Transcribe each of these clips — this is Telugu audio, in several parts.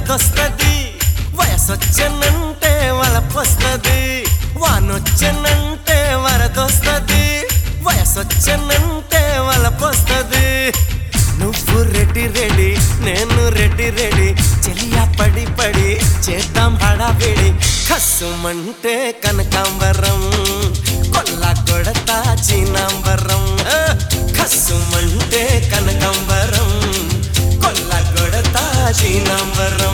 వరదొస్తది వయసొచ్చనంటే వలపొస్తది వానొచ్చనంటే వరదొస్తది వయసొచ్చనంటే వలపొస్తది నువ్వు రెడ్డి రెడీ నేను రెడ్డి రెడీ చెలియా పడి పడి చేద్దాం హడావిడి కస్సుమంటే కనకాంబరం కొల్ల కొడతా చీనాంబరం ఆ, కస్సుమంటే కనకాంబరం కొల్ల కొడతా చీనాంబరం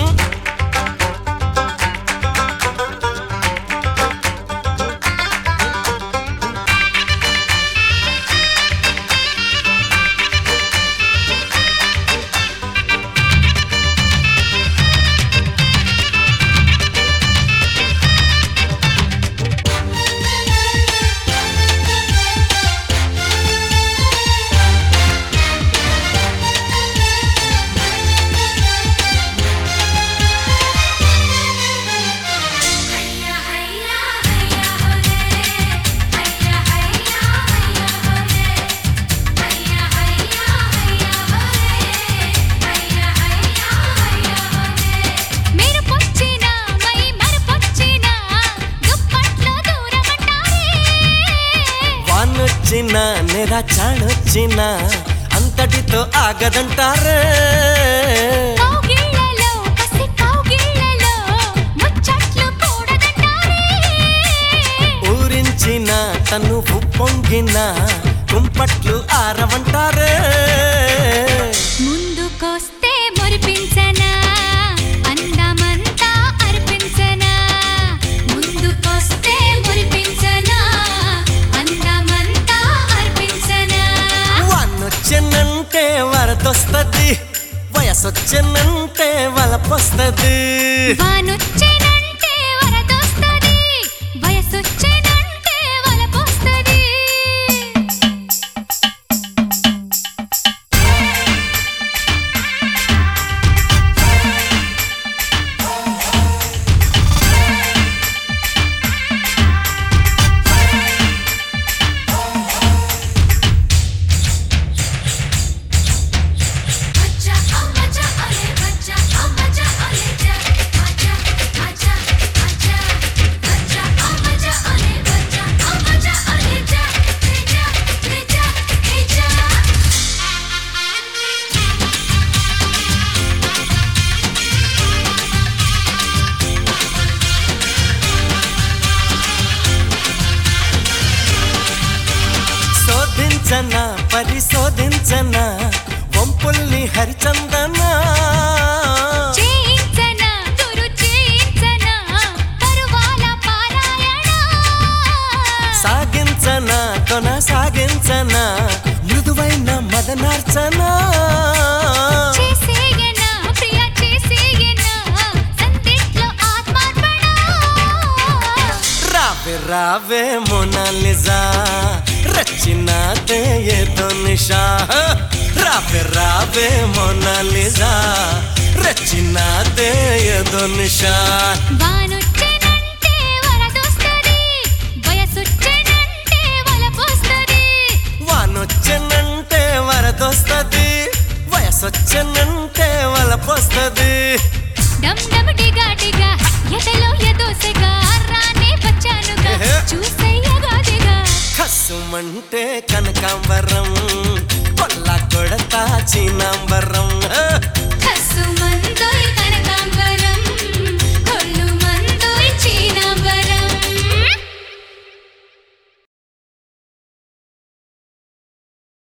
హయ్యా హయ్యా హయ్యా హోలే హయ్యా హయ్యా హయ్యా హోలే హయ్యా హయ్యా హయ్యా హోలే హయ్యా హయ్యా హయ్యా హోలే మీరు పొచ్చినా మై మరపొచ్చినా దుప్పట్లో దూరమంటారే వానొచ్చిన నెరా చాణొచ్చిన అంతటితో ఆగదంటారే కౌగిళ్ళలో కసి కౌగిళ్ళలో ముచ్చట్లు కూడదంటారే ఊరించిన తను పొంగిన కుంపట్లు ఆరవంటారే ముందుకొస్తే మురిపించనా అందమంతా అర్పించనా ముందుకొస్తే మురిపించనా అందమంతా అర్పించనా వానొచ్చనంటే వరదొస్తది వయసొచ్చనంటే వలపొస్తది వానొచ్చేనంటే వరదొస్తది వయసొచ్చేనంటే వలపొస్తది బచ్చా అమ్మచ్చా అలే బచ్చా అమ్మచ్చా అలే జా బచ్చా బచ్చా బచ్చా బచ్చా అమ్మచ్చా అలే బచ్చా అమ్మచ్చా అలే జా జా జా జా శోధించన పరిశోధించన వంపుల్ని హరిచందన చేయించనా తురు చేయించనా తరువాల పారాయణ సాగించన కొనసాగించన మృదువైన మదనార్చన చేసేయనా ప్రియ చేసేయనా సందిట్లో ఆత్మార్పణ రావే రావే మోనాలిజా రచినాదే ఏదో నిషా రావే రావే మోనాలిజా రచినాదే ఏదో నిషా వానొచ్చెనంటే వరదొస్తది వయసొచ్చెనంటే వలపొస్తది వానొచ్చనంటే వరదొస్తది వయసొచ్చనంటే వలపొస్తది డమ్ డమ్ డిగా డిగా ఎదలో ఎదోసెగా రానే వచ్చానుగా ఏహే. చూసయ్యగా దిగా కసుమంటే కనకాంబరం కొల్ల కొడతా చీనాంబరం